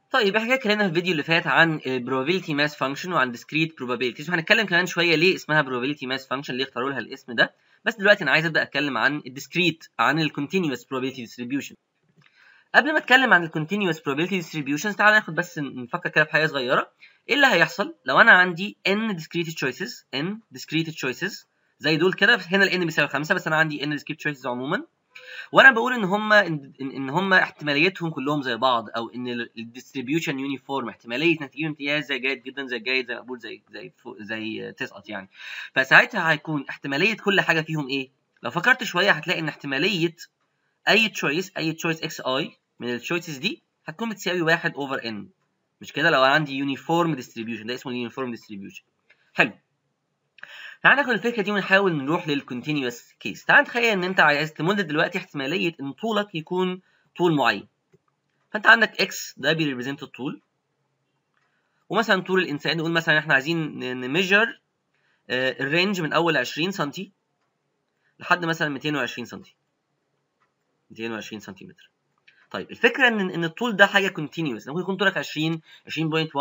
طيب احنا كده اتكلمنا في الفيديو اللي فات عن probability mass function وعن discrete probabilities وهنتكلم كمان شويه ليه اسمها probability mass function ليه اختاروا لها الاسم ده بس دلوقتي انا عايز ابدا اتكلم عن الديسكريت عن ال continuous probability distribution قبل ما اتكلم عن ال continuous probability distributions تعالى ناخد بس نفكر كده في حاجه صغيره ايه اللي هيحصل لو انا عندي n discrete choices n discrete choices زي دول كده هنا ال n بيساوي 5 بس انا عندي n discrete choices عموما وانا بقول ان هم ان, إن هم احتماليتهم كلهم زي بعض او ان الديستريبيوشن يونيفورم احتماليه نتيجه امتياز زي جيد جدا زي جيد زي مقبول زي زي زي تسقط يعني فساعتها هيكون احتماليه كل حاجه فيهم ايه لو فكرت شويه هتلاقي ان احتماليه اي تشويس اي تشويس اكس اي من التشويسز دي هتكون بتساوي 1 اوفر ان مش كده لو عندي يونيفورم ديستريبيوشن ده اسمه اليونيفورم ديستريبيوشن حلو تعال ناخد الفكره دي ونحاول نروح للكونتينوس كيس تعال نتخيل ان انت عايز تمدد دلوقتي احتماليه ان طولك يكون طول معين فانت عندك اكس ده بيريبريزنت الطول ومثلا طول الانسان نقول مثلا احنا عايزين نميجر الرينج من اول 20 سم لحد مثلا 220 سم 220 سنتيمتر طيب الفكره ان ان الطول ده حاجه كونتينوس ممكن يكون طولك 20 20.1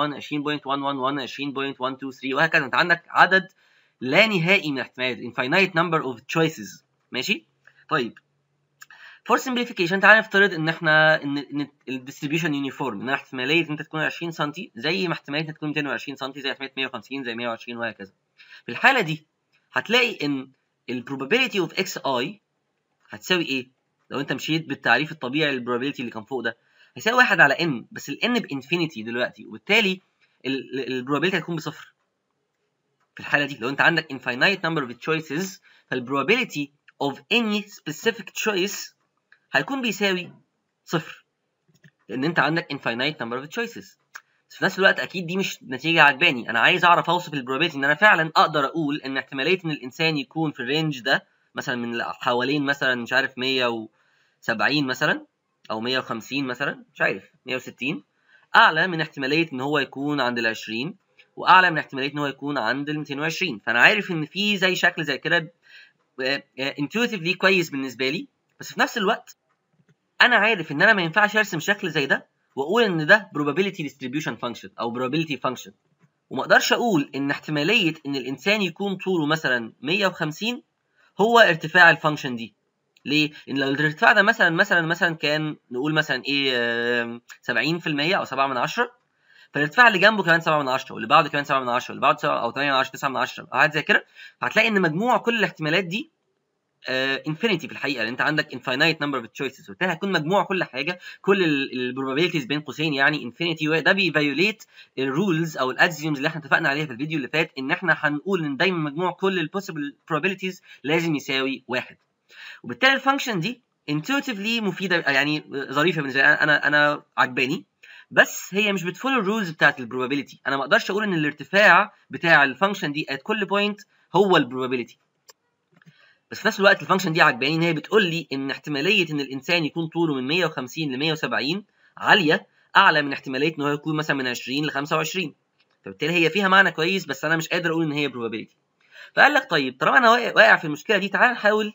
20.111 20.123 وهكذا انت عندك عدد لا نهائي من الاحتمالات infinite number of choices ماشي طيب for simplification تعالى نفترض ان احنا ان ان الديستريبيوشن يونيفورم ان احتماليه ان انت تكون 20 سم زي ما احتماليه انت تكون 220 سم زي احتماليه 150 زي 120 وهكذا في الحاله دي هتلاقي ان البروبابيلتي اوف اكس اي هتساوي ايه لو انت مشيت بالتعريف الطبيعي للبروبابيلتي اللي كان فوق ده هيساوي 1 على ان بس الان بانفينيتي دلوقتي وبالتالي البروبابيلتي هتكون بصفر في الحالة دي لو أنت عندك infinite number of choices فال probability of any specific choice هيكون بيساوي صفر لأن أنت عندك infinite number of choices بس في نفس الوقت أكيد دي مش نتيجة عجباني أنا عايز أعرف أوصف ال probability إن أنا فعلا أقدر أقول إن احتمالية إن الإنسان يكون في الرينج ده مثلا من حوالين مثلا مش عارف 170 مثلا أو 150 مثلا مش عارف 160 أعلى من احتمالية إن هو يكون عند ال 20 واعلى من احتماليه ان هو يكون عند ال 220 فانا عارف ان في زي شكل زي كده انتويتيفلي كويس بالنسبه لي بس في نفس الوقت انا عارف ان انا ما ينفعش ارسم شكل زي ده واقول ان ده probability distribution function او probability function وما اقدرش اقول ان احتماليه ان الانسان يكون طوله مثلا 150 هو ارتفاع الفانكشن دي ليه؟ لان لو الارتفاع ده مثلا مثلا مثلا كان نقول مثلا ايه 70% او 7 من 10 فالارتفاع اللي جنبه كمان 7 من 10 واللي بعده كمان 7 من 10 واللي بعده 7 او 8 من 10 9 من 10 او حاجات زي كده فهتلاقي ان مجموع كل الاحتمالات دي انفينيتي uh, في الحقيقه لان انت عندك انفاينايت نمبر اوف تشويسز وبالتالي هيكون مجموع كل حاجه كل البروبابيلتيز بين قوسين يعني انفينيتي وده بيفايوليت الرولز او الاكسيومز اللي احنا اتفقنا عليها في الفيديو اللي فات ان احنا هنقول ان دايما مجموع كل البوسيبل probabilities لازم يساوي واحد وبالتالي الفانكشن دي intuitively مفيده يعني ظريفه بالنسبه لي انا انا عجباني بس هي مش بتفولو الرولز بتاعت البروبابيلتي انا ما اقدرش اقول ان الارتفاع بتاع الفانكشن دي at كل بوينت هو البروبابيلتي بس في نفس الوقت الفانكشن دي عجباني ان هي بتقول لي ان احتماليه ان الانسان يكون طوله من 150 ل 170 عاليه اعلى من احتماليه ان هو يكون مثلا من 20 ل 25 فبالتالي هي فيها معنى كويس بس انا مش قادر اقول ان هي probability فقال لك طيب طالما انا واقع في المشكله دي تعال نحاول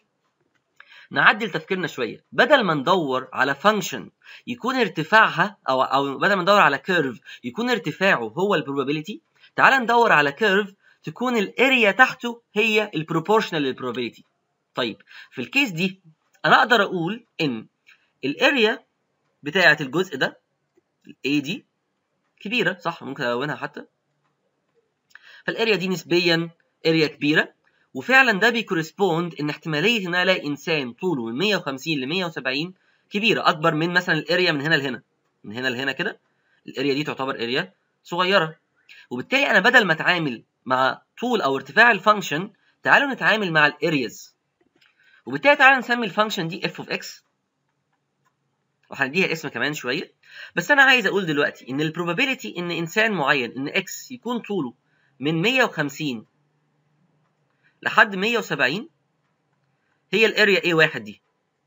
نعدل تفكيرنا شويه بدل ما ندور على فانكشن يكون ارتفاعها او او بدل ما ندور على كيرف يكون ارتفاعه هو البروبابيلتي تعال ندور على كيرف تكون الاريا تحته هي البروبورشنال للبروبابيلتي طيب في الكيس دي انا اقدر اقول ان الاريا بتاعه الجزء ده الاي دي كبيره صح ممكن الونها حتى فالاريا دي نسبيا اريا كبيره وفعلا ده بيكورسبوند ان احتماليه ان انا الاقي انسان طوله من 150 ل 170 كبيره اكبر من مثلا الاريا من هنا لهنا من هنا لهنا كده الاريا دي تعتبر اريا صغيره وبالتالي انا بدل ما اتعامل مع طول او ارتفاع الفانكشن تعالوا نتعامل مع الارياز وبالتالي تعالوا نسمي الفانكشن دي اف اوف اكس وهنديها اسم كمان شويه بس انا عايز اقول دلوقتي ان البروبابيلتي ان انسان معين ان اكس يكون طوله من 150 لحد 170 هي الاريا A1 دي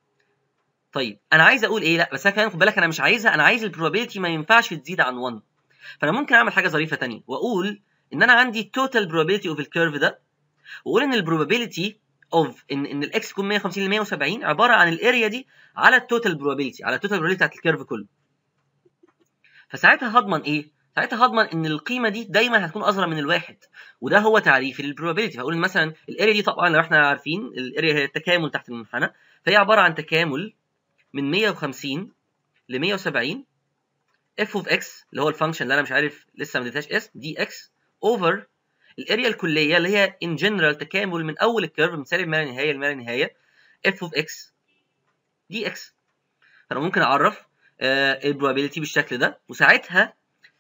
طيب انا عايز اقول ايه لا بس انا كمان خد بالك انا مش عايزها انا عايز البروبابيلتي ما ينفعش تزيد عن 1 فانا ممكن اعمل حاجه ظريفه ثانيه واقول ان انا عندي التوتال probability اوف الكيرف ده واقول ان البروبابيلتي اوف ان ان الاكس يكون 150 ل 170 عباره عن الاريا دي على التوتال probability على التوتال probability بتاعت الكيرف كله فساعتها هضمن ايه ساعتها هضمن ان القيمه دي دايما هتكون اصغر من الواحد وده هو تعريف البروبابيلتي هقول مثلا الاريا دي طبعا لو احنا عارفين الاريا هي التكامل تحت المنحنى فهي عباره عن تكامل من 150 ل 170 اف اوف اكس اللي هو الفانكشن اللي انا مش عارف لسه ما اديتهاش اسم دي اكس اوفر الاريا الكليه اللي هي ان جنرال تكامل من اول الكيرف من سالب ما لا نهايه لما لا نهايه اف اوف اكس دي اكس فانا ممكن اعرف آه البروبابيلتي بالشكل ده وساعتها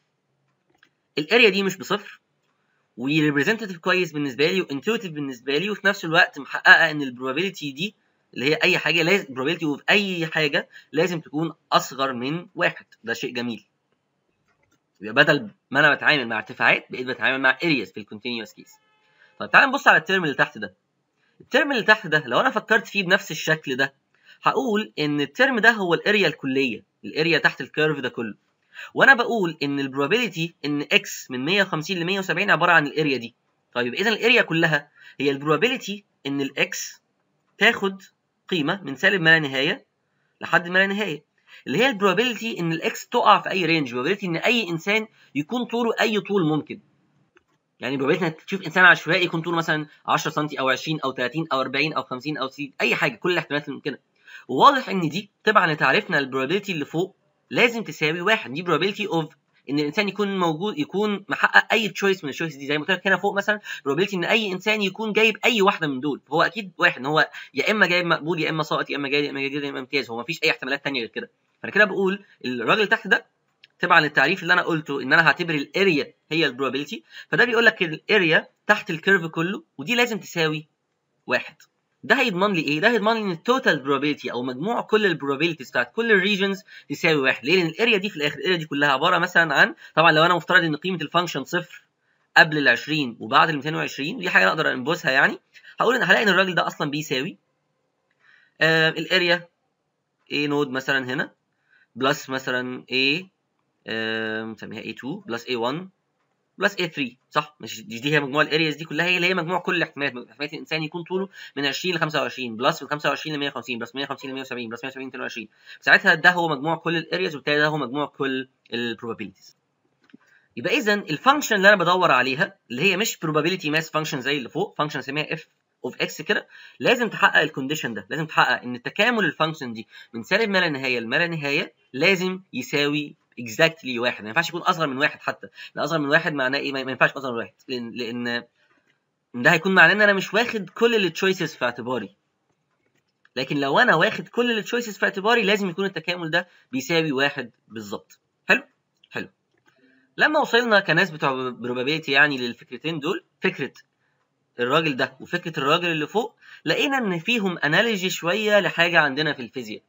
الاريا دي مش بصفر وريبريزنتيف كويس بالنسبه لي وانتويتيف بالنسبه لي وفي نفس الوقت محققه ان البروبابيلتي دي اللي هي اي حاجه لازم probability اوف اي حاجه لازم تكون اصغر من واحد ده شيء جميل يبقى بدل ما انا بتعامل مع ارتفاعات بقيت بتعامل مع areas في الكونتينوس كيس طيب تعال نبص على الترم اللي تحت ده الترم اللي تحت ده لو انا فكرت فيه بنفس الشكل ده هقول ان الترم ده هو الاريا الكليه الاريا تحت الكيرف ده كله وانا بقول ان البروبابيلتي ان اكس من 150 ل 170 عباره عن الاريا دي طيب اذا الاريا كلها هي البروبابيلتي ان الاكس تاخد قيمه من سالب ما لا نهايه لحد ما لا نهايه اللي هي البروبابيلتي ان الاكس تقع في اي رينج probability ان اي انسان يكون طوله اي طول ممكن يعني probability انك تشوف انسان عشوائي يكون طوله مثلا 10 سم او 20 او 30 او 40 او 50 او 60 اي حاجه كل الاحتمالات الممكنه وواضح ان دي طبعا لتعريفنا البروبابيلتي اللي فوق لازم تساوي واحد دي probability of ان الانسان يكون موجود يكون محقق اي تشويس من التشويس دي زي ما قلت لك هنا فوق مثلا probability ان اي انسان يكون جايب اي واحده من دول هو اكيد واحد ان هو يا اما جايب مقبول يا اما ساقط يا اما جيد يا اما جيد يا اما امتياز هو ما فيش اي احتمالات ثانيه غير كده فانا كده بقول الراجل اللي تحت ده تبع للتعريف اللي انا قلته ان انا هعتبر الاريا هي البروبابيلتي فده بيقول لك الاريا تحت الكيرف كله ودي لازم تساوي واحد ده هيضمن لي ايه؟ ده هيضمن لي ان التوتال probability او مجموع كل البروبابيلتيز بتاعت كل الريجنز تساوي واحد، ليه؟ لان الاريا دي في الاخر الاريا دي كلها عباره مثلا عن طبعا لو انا مفترض ان قيمه الفانكشن صفر قبل ال 20 وبعد ال 220 ودي حاجه اقدر انبوسها يعني هقول ان هلاقي ان الراجل ده اصلا بيساوي آه الاريا A نود مثلا هنا بلس مثلا A آه نسميها A2 بلس A1 بلس A3 صح مش دي, دي هي مجموع الارياز دي كلها هي اللي هي مجموع كل الاحتمالات احتمالات الانسان يكون طوله من 20 ل 25 بلس من 25 ل 150 بلس 150 ل 170 بلس 170 ل 220 ساعتها ده هو مجموع كل الارياز وبالتالي ده هو مجموع كل البروبابيلتيز يبقى اذا الفانكشن اللي انا بدور عليها اللي هي مش probability mass function زي اللي فوق فانكشن اسميها f اوف اكس كده لازم تحقق الكونديشن ده لازم تحقق ان تكامل الفانكشن دي من سالب ما لا نهايه لما لا نهايه لازم يساوي اكزاكتلي واحد ما ينفعش يكون اصغر من واحد حتى لان اصغر من واحد معناه ايه ما ينفعش اصغر من واحد لان لان ده هيكون معناه ان انا مش واخد كل التشويسز في اعتباري لكن لو انا واخد كل التشويسز في اعتباري لازم يكون التكامل ده بيساوي واحد بالظبط حلو حلو لما وصلنا كناس بتوع probability يعني للفكرتين دول فكره الراجل ده وفكره الراجل اللي فوق لقينا ان فيهم انالوجي شويه لحاجه عندنا في الفيزياء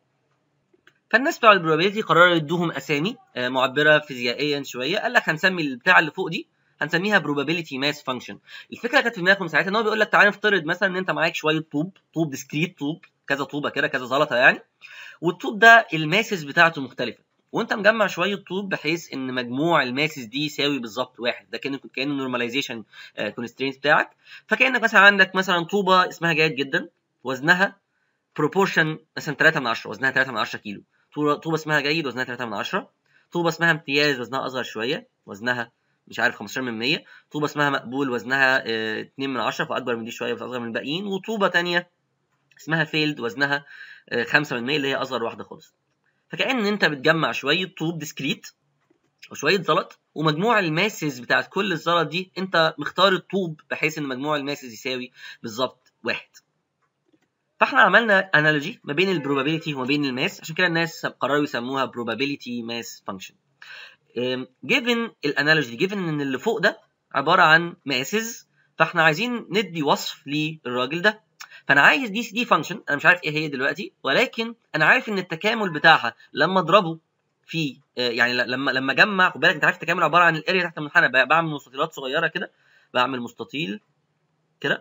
فالناس بتوع البروبابيلتي قرروا يدوهم اسامي معبره فيزيائيا شويه قال لك هنسمي البتاع اللي فوق دي هنسميها probability mass function الفكره كانت في دماغهم ساعتها ان هو بيقول لك تعالى نفترض مثلا ان انت معاك شويه طوب طوب ديسكريت طوب كذا طوبه كده كذا زلطه يعني والطوب ده الماسز بتاعته مختلفه وانت مجمع شويه طوب بحيث ان مجموع الماسز دي يساوي بالظبط واحد ده كانه كانه نورماليزيشن كونسترينت بتاعك فكانك مثلا عندك مثلا طوبه اسمها جيد جدا وزنها بروبورشن مثلا 3 من 10 وزنها 3 من 10 كيلو طوبه اسمها جيد وزنها 3 من 10 طوبه اسمها امتياز وزنها اصغر شويه وزنها مش عارف 15 من 100 طوبه اسمها مقبول وزنها 2 من 10 فاكبر من دي شويه بس اصغر من الباقيين وطوبه ثانيه اسمها فيلد وزنها 5 من 100 اللي هي اصغر واحده خالص فكأن انت بتجمع شويه طوب ديسكريت وشويه زلط ومجموع الماسز بتاعت كل الزلط دي انت مختار الطوب بحيث ان مجموع الماسز يساوي بالظبط واحد فاحنا عملنا انالوجي ما بين البروبابيلتي وما بين الماس عشان كده الناس قرروا يسموها probability mass function جيفن الانالوجي جيفن ان اللي فوق ده عباره عن ماسز فاحنا عايزين ندي وصف للراجل ده فانا عايز دي دي فانكشن انا مش عارف ايه هي دلوقتي ولكن انا عارف ان التكامل بتاعها لما اضربه في يعني لما لما اجمع خد بالك انت عارف التكامل عباره عن الاريا تحت المنحنى بعمل مستطيلات صغيره كده بعمل مستطيل كده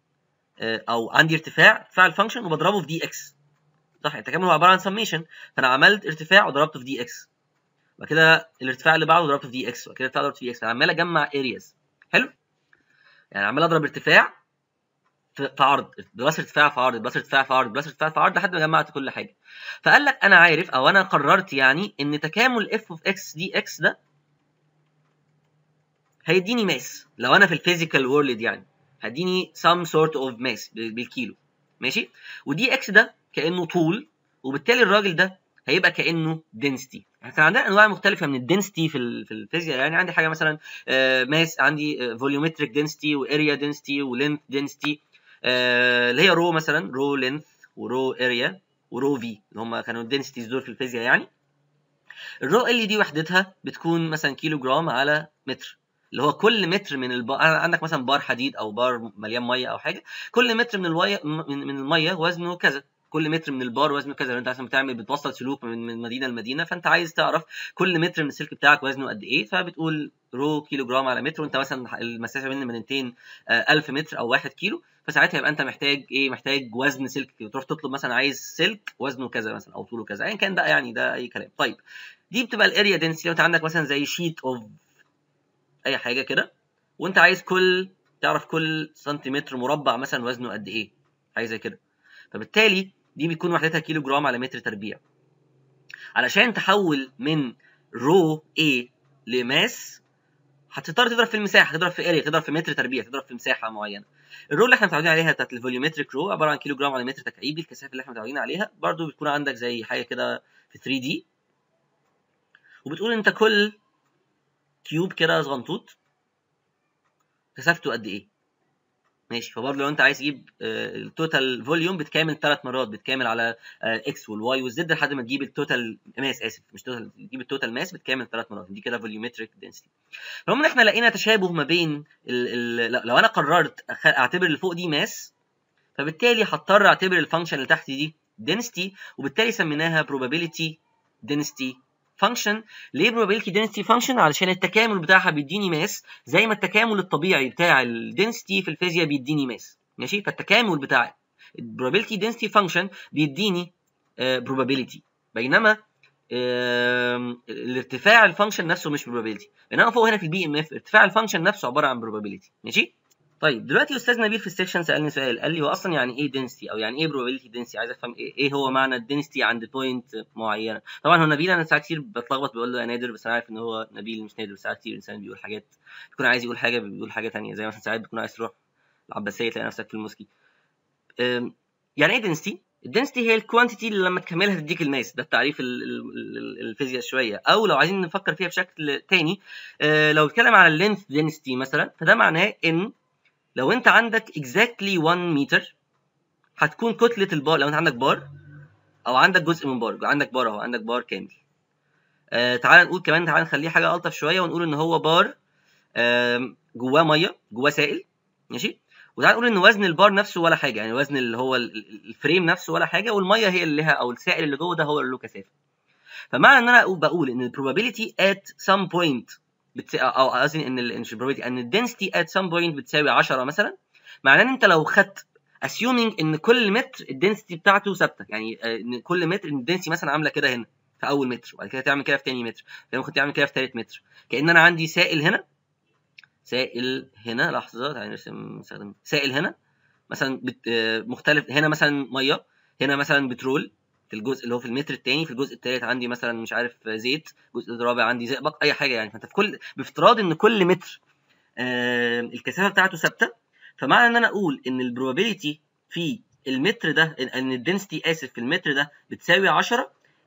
او عندي ارتفاع ارتفاع الفانكشن وبضربه في دي اكس صح التكامل هو عباره عن سميشن فانا عملت ارتفاع وضربته في دي اكس بعد كده الارتفاع اللي بعده ضربته في دي اكس وبعد كده الارتفاع ضربته في دي اكس فانا عمال اجمع ارياز حلو يعني عمال اضرب ارتفاع في في عرض بلس ارتفاع في عرض بلس ارتفاع في عرض بلس ارتفاع في عرض لحد ما جمعت كل حاجه فقال لك انا عارف او انا قررت يعني ان تكامل اف اوف اكس دي اكس ده هيديني ماس لو انا في الفيزيكال وورلد يعني هيديني some sort of mass بالكيلو ماشي ودي اكس ده كانه طول وبالتالي الراجل ده هيبقى كانه density احنا كان عندنا انواع مختلفه من الدنسيتي في ال- في الفيزياء يعني عندي حاجه مثلا ماس عندي فوليومتريك دنسيتي واريا دنسيتي ولينث دنسيتي اللي هي رو مثلا رو لينث ورو اريا ورو في اللي هم كانوا الدنسيتيز دول في الفيزياء يعني الرو ال دي وحدتها بتكون مثلا كيلو جرام على متر اللي هو كل متر من البار عندك مثلا بار حديد او بار مليان ميه او حاجه كل متر من الوي... من من الميه وزنه كذا كل متر من البار وزنه كذا لو انت مثلا بتعمل بتوصل سلوك من من مدينه لمدينه فانت عايز تعرف كل متر من السلك بتاعك وزنه قد ايه فبتقول رو كيلو جرام على متر وانت مثلا المسافه بين المدينتين آه، 1000 متر او 1 كيلو فساعتها يبقى انت محتاج ايه محتاج وزن سلك تروح تطلب مثلا عايز سلك وزنه كذا مثلا او طوله كذا ايا كان بقى يعني ده اي كلام طيب دي بتبقى الاريا دنسيتي لو انت عندك مثلا زي شيت اوف اي حاجه كده وانت عايز كل تعرف كل سنتيمتر مربع مثلا وزنه قد ايه حاجه زي كده فبالتالي دي بتكون وحدتها كيلو جرام على متر تربيع علشان تحول من رو A لماس هتضطر تضرب في المساحه تضرب في اريا تضرب في متر تربيع تضرب في مساحه معينه الرو اللي احنا متعودين عليها بتاعت الفوليومتريك رو عباره عن كيلو جرام على متر تكعيبي الكثافه اللي احنا متعودين عليها برضو بتكون عندك زي حاجه كده في 3 دي وبتقول انت كل كيوب كده صغنطوط كثافته قد ايه ماشي فبرضه لو انت عايز تجيب آه، التوتال فوليوم بتكامل ثلاث مرات بتكامل على اكس والواي والزد لحد ما تجيب التوتال ماس اسف مش توتال تجيب التوتال ماس بتكامل ثلاث مرات دي كده فوليومتريك دنسيتي رغم ان احنا لقينا تشابه ما بين ال ال لو انا قررت أخ- اعتبر اللي فوق دي ماس فبالتالي هضطر اعتبر الفانكشن اللي تحت دي density وبالتالي سميناها probability density function ليه probability density function علشان التكامل بتاعها بيديني ماس زي ما التكامل الطبيعي بتاع الدنسيتي في الفيزياء بيديني ماس ماشي فالتكامل بتاع probability density function بيديني آه، probability بينما آم، الارتفاع الفانكشن نفسه مش probability بينما فوق هنا في البي ام اف ارتفاع الفانكشن نفسه عباره عن probability ماشي طيب دلوقتي استاذ نبيل في السكشن سالني سؤال قال لي هو اصلا يعني ايه density او يعني ايه probability density عايز افهم ايه, إيه هو معنى الدنسيتي عند بوينت معينه طبعا هو نبيل انا ساعات كتير بتلخبط بقول له يا نادر بس انا عارف ان هو نبيل مش نادر ساعات كتير انسان بيقول حاجات بيكون عايز يقول حاجه بيقول حاجه تانية زي مثلا ساعات بتكون عايز تروح العباسيه تلاقي نفسك في الموسكي أم، يعني ايه density الدنسيتي هي الكوانتيتي اللي لما تكملها تديك الماس ده التعريف ال- ال- ال- الفيزياء شويه او لو عايزين نفكر فيها بشكل تاني آه، لو بتكلم على اللينث density مثلا فده معناه ان لو انت عندك exactly 1 متر هتكون كتله البار لو انت عندك بار او عندك جزء من بار عندك بار اهو عندك بار كامل آه تعال نقول كمان تعال نخليه حاجه الطف شويه ونقول ان هو بار آم، جواه ميه جواه سائل ماشي وتعال نقول ان وزن البار نفسه ولا حاجه يعني وزن اللي هو ال- ال- الفريم نفسه ولا حاجه والميه هي اللي لها او السائل اللي جوه ده هو اللي له كثافه فمعنى ان انا أقول- بقول ان البروبابيلتي at some point بتس... او قصدي ان ال... مش probability ان الدنسيتي at some point بتساوي 10 مثلا معناه ان انت لو خدت assuming ان كل متر الدنسيتي بتاعته ثابته يعني آه، ان كل متر ان الدنسيتي مثلا عامله كده هنا في اول متر وبعد كده تعمل كده في تاني متر بعدين ممكن تعمل كده في تالت متر كان انا عندي سائل هنا سائل هنا لحظه تعالى نرسم نستخدم سائل هنا مثلا بت... آه، مختلف هنا مثلا ميه هنا مثلا بترول في الجزء اللي هو في المتر الثاني في الجزء الثالث عندي مثلا مش عارف زيت الجزء الرابع عندي زئبق اي حاجه يعني فانت في كل بافتراض ان كل متر آه الكثافه بتاعته ثابته فمعنى ان انا اقول ان البروبابيلتي في المتر ده ان الدنسيتي اسف في المتر ده بتساوي 10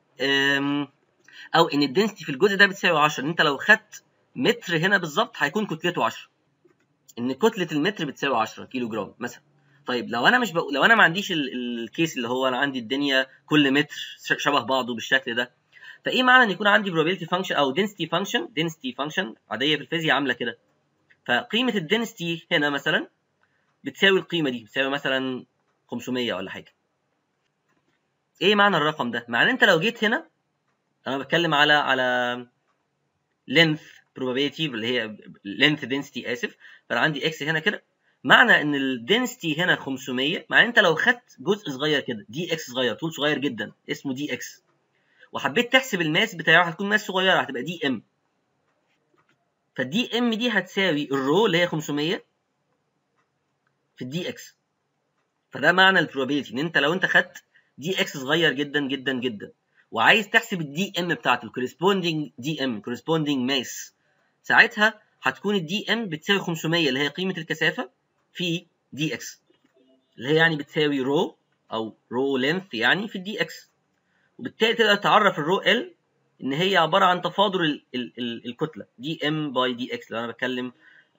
آم، او ان الدنسيتي في الجزء ده بتساوي 10 ان انت لو خدت متر هنا بالظبط هيكون كتلته 10 ان كتله المتر بتساوي 10 كيلو جرام مثلا طيب لو انا مش بقول لو انا ما عنديش ال- الكيس اللي هو انا عندي الدنيا كل متر ش- شبه بعضه بالشكل ده فايه معنى ان يكون عندي probability function او density function density function عاديه في الفيزياء عامله كده فقيمه الدنسيتي هنا مثلا بتساوي القيمه دي بتساوي مثلا 500 ولا حاجه ايه معنى الرقم ده معنى انت لو جيت هنا انا بتكلم على على length probability اللي هي length density اسف فانا عندي x هنا كده معنى ان الدنسيتي هنا 500 معنى انت لو خدت جزء صغير كده دي اكس صغير طول صغير جدا اسمه دي اكس وحبيت تحسب الماس بتاعه هتكون ماس صغيره هتبقى دي ام فالدي ام دي هتساوي الرو اللي هي 500 في الدي اكس فده معنى البروبابيلتي ان انت لو انت خدت دي اكس صغير جدا جدا جدا وعايز تحسب الدي ام بتاعته الكورسبوندينج دي ام كورسبوندينج ماس ساعتها هتكون الدي ام بتساوي 500 اللي هي قيمه الكثافه في دي اكس اللي هي يعني بتساوي رو او رو لينث يعني في الدي اكس وبالتالي تقدر تعرف الرو ال ان هي عباره عن تفاضل ال ال ال الكتله دي ام باي دي اكس لو انا بتكلم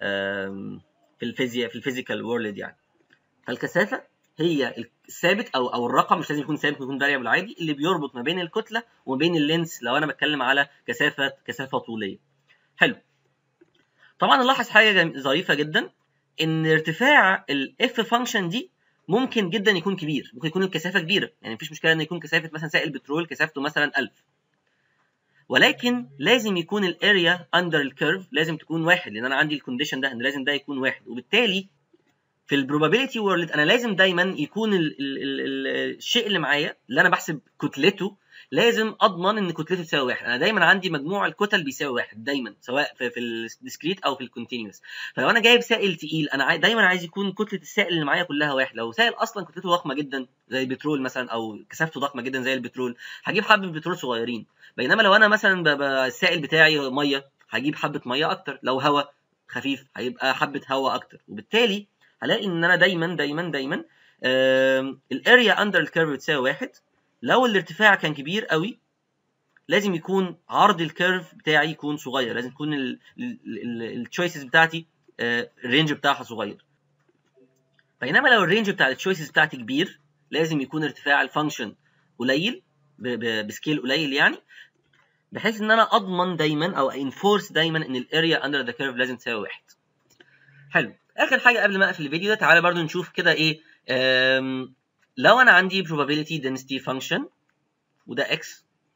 في الفيزياء في الفيزيكال وورلد يعني فالكثافه هي الثابت او او الرقم مش لازم يكون ثابت يكون فاريبل عادي اللي بيربط ما بين الكتله وما بين اللينس لو انا بتكلم على كثافه كثافه طوليه حلو طبعا نلاحظ حاجه ظريفه جدا ان ارتفاع الاف فانكشن دي ممكن جدا يكون كبير ممكن يكون الكثافه كبيره يعني مفيش مشكله ان يكون كثافه مثلا سائل بترول كثافته مثلا 1000 ولكن لازم يكون الاريا اندر الكيرف لازم تكون واحد لان انا عندي الكونديشن ده ان لازم ده يكون واحد وبالتالي في البروبابيلتي وورلد انا لازم دايما يكون ال ال ال الشيء اللي معايا اللي انا بحسب كتلته لازم اضمن ان كتلته تساوي واحد انا دايما عندي مجموع الكتل بيساوي واحد دايما سواء في, في الديسكريت او في الكونتينوس فلو انا جايب سائل تقيل انا دايما عايز يكون كتله السائل اللي معايا كلها واحد لو سائل اصلا كتلته ضخمه جدا زي البترول مثلا او كثافته ضخمه جدا زي البترول هجيب حبه بترول صغيرين بينما لو انا مثلا السائل بتاعي ميه هجيب حبه ميه اكتر لو هواء خفيف هيبقى حبه هواء اكتر وبالتالي هلاقي ان انا دايما دايما دايما الاريا اندر الكيرف بتساوي واحد لو الارتفاع كان كبير قوي لازم يكون عرض الكيرف بتاعي يكون صغير لازم تكون التشويسز بتاعتي الرينج بتاعها صغير بينما لو الرينج بتاع التشويسز بتاعتي كبير لازم يكون ارتفاع الفانكشن قليل بسكيل قليل يعني بحيث ان انا اضمن دايما او انفورس دايما ان الاريا اندر ذا كيرف لازم تساوي واحد حلو اخر حاجه قبل ما اقفل الفيديو ده تعالى برضو نشوف كده ايه لو انا عندي probability density function وده x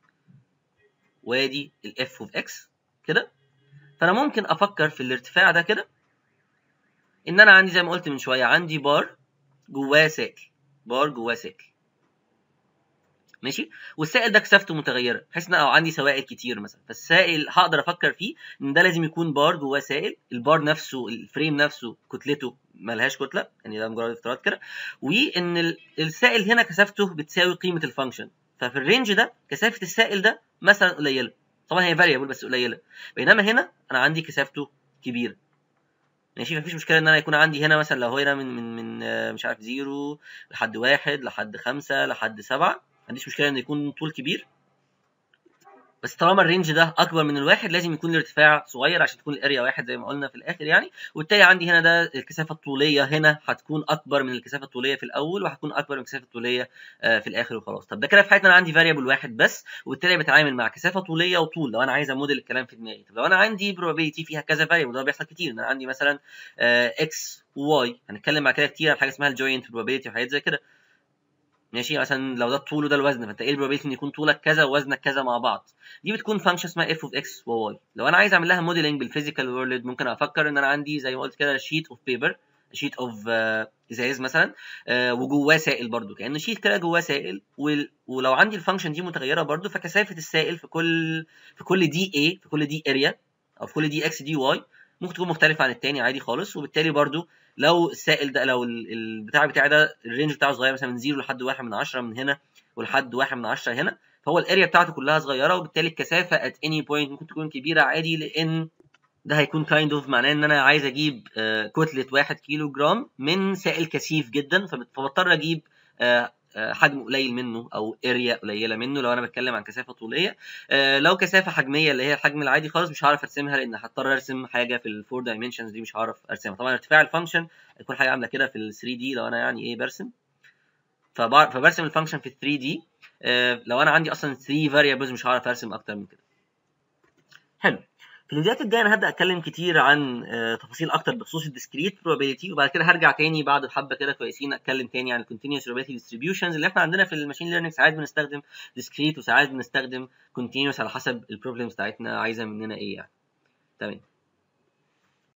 وادي الاف اوف x كده فانا ممكن افكر في الارتفاع ده كده ان انا عندي زي ما قلت من شويه عندي بار جواه سائل بار جواه سائل ماشي والسائل ده كثافته متغيره بحيث ان لو عندي سوائل كتير مثلا فالسائل هقدر افكر فيه ان ده لازم يكون بار جواه سائل البار نفسه الفريم نفسه كتلته ملهاش كتله يعني ده مجرد افتراض كده وان السائل هنا كثافته بتساوي قيمه الفانكشن ففي الرينج ده كثافه السائل ده مثلا قليله طبعا هي فاريبل بس قليله بينما هنا انا عندي كثافته كبيره ماشي مفيش مشكله ان انا يكون عندي هنا مثلا لو هو هنا من من من مش عارف زيرو لحد واحد لحد خمسة لحد سبعة ما عنديش مشكله ان يكون طول كبير بس طالما الرينج ده اكبر من الواحد لازم يكون الارتفاع صغير عشان تكون الاريا واحد زي ما قلنا في الاخر يعني وبالتالي عندي هنا ده الكثافه الطوليه هنا هتكون اكبر من الكثافه الطوليه في الاول وهتكون اكبر من الكثافه الطوليه في الاخر وخلاص طب ده كده في حياتي انا عندي فاريبل واحد بس وبالتالي بتعامل مع كثافه طوليه وطول لو انا عايز اموديل الكلام في دماغي طب لو انا عندي probability فيها كذا فاريبل ده بيحصل كتير ان انا عندي مثلا اكس وواي هنتكلم مع كده كتير عن حاجه اسمها الجوينت probability وحاجات زي كده ماشي مثلا لو ده الطول وده الوزن فانت ايه البروبابيلتي ان يكون طولك كذا ووزنك كذا مع بعض دي بتكون فانكشن اسمها اف اوف اكس وواي لو انا عايز اعمل لها موديلنج بالفيزيكال وورلد ممكن افكر ان انا عندي زي ما قلت كده شيت اوف بيبر شيت اوف ازاز مثلا uh, وجواه سائل برضو كانه شيت كده جواه سائل ولو عندي الفانكشن دي متغيره برضو فكثافه السائل في كل في كل دي اي في كل دي اريا او في كل دي اكس دي واي ممكن تكون مختلفه عن التاني عادي خالص وبالتالي برضو لو السائل ده لو البتاع بتاعي ده الرينج بتاعه صغير مثلا من 0 لحد 1 من 10 من هنا ولحد 1 من 10 هنا فهو الاريا بتاعته كلها صغيره وبالتالي الكثافه at any point ممكن تكون كبيره عادي لان ده هيكون كايند اوف معناه ان انا عايز اجيب uh, كتله 1 كيلو جرام من سائل كثيف جدا فبضطر اجيب uh, حجم قليل منه او اريا قليله منه لو انا بتكلم عن كثافه طوليه آه لو كثافه حجميه اللي هي الحجم العادي خالص مش هعرف ارسمها لان هضطر ارسم حاجه في الفور دايمنشنز دي مش هعرف ارسمها طبعا ارتفاع الفانكشن هيكون حاجه عامله كده في ال 3 دي لو انا يعني ايه برسم فبرسم الفانكشن في 3 دي آه لو انا عندي اصلا 3 فاريبلز مش هعرف ارسم اكتر من كده حلو في الفيديوهات الجايه انا هبدا اتكلم كتير عن تفاصيل اكتر بخصوص الديسكريت probability وبعد كده هرجع تاني بعد حبه كده كويسين اتكلم تاني عن الكونتينوس probability distributions اللي احنا عندنا في الماشين ليرنينج ساعات بنستخدم discrete وساعات بنستخدم continuous على حسب البروبلمز بتاعتنا عايزه مننا ايه يعني تمام